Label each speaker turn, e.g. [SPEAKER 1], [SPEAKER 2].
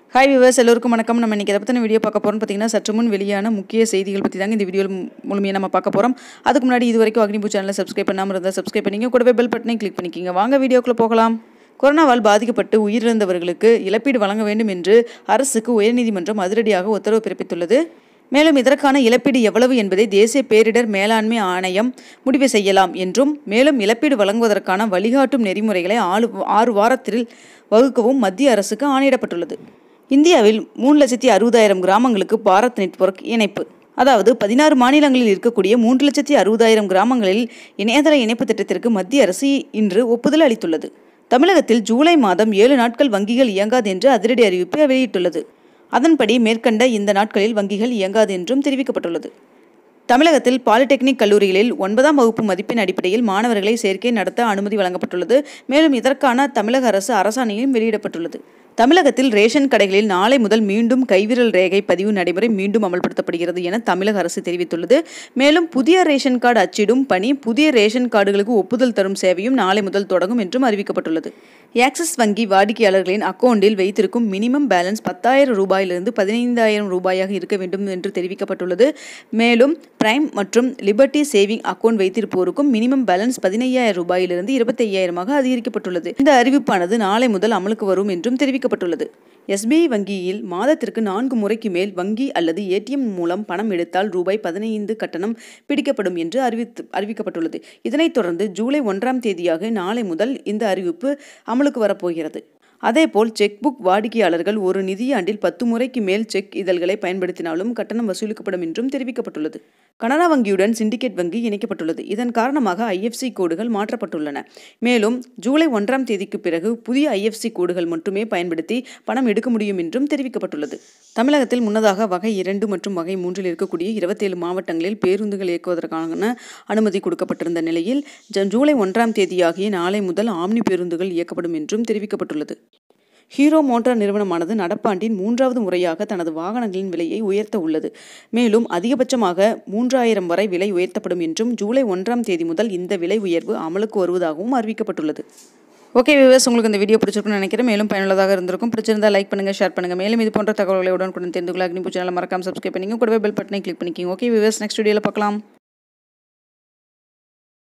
[SPEAKER 1] hi viewers எல்லோருக்கும் வணக்கம் நம்ம இன்றைக்கி எதை பற்றின வீடியோ பார்க்க போகிறோம்னு பார்த்தீங்கன்னா சற்று முன் வெளியான முக்கிய செய்திகள் பற்றி தாங்க இந்த வீடியோவில் முழுமையாக நம்ம பார்க்க போகிறோம் அதுக்கு முன்னாடி இது வரைக்கும் அக்னிபூ சேனலை சப்ஸ்கிரைப் பண்ணாமல் இருந்தால் சப்ஸ்கிரைப் பண்ணிங்க கூடவே பெல் பட்டனை கிளிக் பண்ணிக்கிங்க வாங்க வீடியோக்குள்ளே போகலாம் கொரோனாவால் பாதிக்கப்பட்டு உயிரிழந்தவர்களுக்கு இழப்பீடு வழங்க வேண்டும் என்று அரசுக்கு உயர்நீதிமன்றம் அதிரடியாக உத்தரவு பிறப்பித்துள்ளது மேலும் இதற்கான இழப்பீடு எவ்வளவு என்பதை தேசிய பேரிடர் மேலாண்மை ஆணையம் முடிவு செய்யலாம் என்றும் மேலும் இழப்பீடு வழங்குவதற்கான வழிகாட்டும் நெறிமுறைகளை ஆறு ஆறு வாரத்தில் வகுக்கவும் மத்திய அரசுக்கு ஆணையிடப்பட்டுள்ளது இந்தியாவில் மூணு லட்சத்தி அறுபதாயிரம் கிராமங்களுக்கு பாரத் நெட்வொர்க் இணைப்பு அதாவது பதினாறு மாநிலங்களில் இருக்கக்கூடிய மூன்று லட்சத்தி அறுபதாயிரம் கிராமங்களில் இணையதள இணைப்பு திட்டத்திற்கு மத்திய அரசு இன்று ஒப்புதல் அளித்துள்ளது தமிழகத்தில் ஜூலை மாதம் ஏழு நாட்கள் வங்கிகள் இயங்காது என்று அதிரடி அறிவிப்பை வெளியிட்டுள்ளது அதன்படி மேற்கண்ட இந்த நாட்களில் வங்கிகள் இயங்காது என்றும் தெரிவிக்கப்பட்டுள்ளது தமிழகத்தில் பாலிடெக்னிக் கல்லூரிகளில் ஒன்பதாம் வகுப்பு மதிப்பெண் அடிப்படையில் மாணவர்களை சேர்க்கை நடத்த அனுமதி வழங்கப்பட்டுள்ளது மேலும் இதற்கான தமிழக அரசு அரசாணையும் வெளியிடப்பட்டுள்ளது தமிழகத்தில் ரேஷன் கடைகளில் நாளை முதல் மீண்டும் கைவிரல் ரேகை பதிவு நடைமுறை மீண்டும் அமல்படுத்தப்படுகிறது என தமிழக அரசு தெரிவித்துள்ளது மேலும் புதிய ரேஷன் கார்டு அச்சிடும் பணி புதிய ரேஷன் கார்டுகளுக்கு ஒப்புதல் தரும் சேவையும் நாளை முதல் தொடங்கும் என்றும் அறிவிக்கப்பட்டுள்ளது ஆக்சிஸ் வங்கி வாடிக்கையாளர்களின் அக்கவுண்டில் வைத்திருக்கும் மினிமம் பேலன்ஸ் பத்தாயிரம் ரூபாயிலிருந்து பதினைந்தாயிரம் ரூபாயாக இருக்க வேண்டும் என்று தெரிவிக்கப்பட்டுள்ளது மேலும் பிரைம் மற்றும் லிபர்டி சேவிங் அக்கவுண்ட் வைத்திருப்போருக்கும் மினிமம் பேலன்ஸ் பதினையாயிரம் ரூபாயிலிருந்து இருபத்தி ஐயாயிரமாக அதிகரிக்கப்பட்டுள்ளது இந்த அறிவிப்பானது நாளை முதல் அமலுக்கு வரும் என்றும் தெரிவிக்கப்பட்டுள்ளது எஸ்பிஐ வங்கியில் மாதத்திற்கு நான்கு முறைக்கு மேல் வங்கி அல்லது ஏடிஎம் மூலம் பணம் எடுத்தால் ரூபாய் பதினைந்து கட்டணம் பிடிக்கப்படும் என்று அறிவித்து அறிவிக்கப்பட்டுள்ளது இதனைத் தொடர்ந்து ஜூலை ஒன்றாம் தேதியாக நாளை முதல் இந்த அறிவிப்பு அமலுக்கு வரப்போகிறது அதேபோல் செக் புக் வாடிக்கையாளர்கள் ஒரு நிதியாண்டில் பத்து முறைக்கு மேல் செக் இதழ்களை பயன்படுத்தினாலும் கட்டணம் வசூலிக்கப்படும் என்றும் தெரிவிக்கப்பட்டுள்ளது கனரா வங்கியுடன் சிண்டிகேட் வங்கி இணைக்கப்பட்டுள்ளது இதன் காரணமாக ஐஎஃப்சி கோடுகள் மாற்றப்பட்டுள்ளன மேலும் ஜூலை ஒன்றாம் தேதிக்கு பிறகு புதிய ஐஎஃப்சி கோடுகள் மட்டுமே பயன்படுத்தி பணம் எடுக்க முடியும் என்றும் தெரிவிக்கப்பட்டுள்ளது தமிழகத்தில் முன்னதாக வகை இரண்டு மற்றும் வகை மூன்றில் இருக்கக்கூடிய இருபத்தேழு மாவட்டங்களில் பேருந்துகள் இயக்குவதற்கான அனுமதி கொடுக்கப்பட்டிருந்த நிலையில் ஜூலை ஒன்றாம் தேதியாகிய நாளை முதல் ஆம்னி பேருந்துகள் இயக்கப்படும் என்றும் தெரிவிக்கப்பட்டுள்ளது ஹீரோ மோட்டார் நிறுவனமானது நடப்பாண்டின் மூன்றாவது முறையாக தனது வாகனங்களின் விலையை உயர்த்த உள்ளது மேலும் அதிகபட்சமாக மூன்றாயிரம் வரை விலை உயர்த்தப்படும் என்றும் ஜூலை ஒன்றாம் தேதி முதல் இந்த விலை உயர்வு அமலுக்கு வருவதாகவும் அறிவிக்கப்பட்டுள்ளது ஓகே விவர்ஸ் உங்களுக்கு இந்த வீடியோ பிடிச்சிருக்குன்னு நினைக்கிறேன் மேலும் பயனுள்ளதாக இருந்திருக்கும் பிடிச்சிருந்தா லைக் பண்ணுங்கள் ஷேர் பண்ணுங்கள் மேலும் இது போன்ற தகவல்களை உடனுக்குடன் தெரிந்து கொள்ள அக்னி பூச்சி சேனல் மறக்காம சப்ஸ்கிரைப் பண்ணிங்க கூடவே பெல் பட்டனை கிளிக் பண்ணிக்கிங்க ஓகே விவர்ஸ் நெக்ஸ்ட் வீடியோவில் பார்க்கலாம்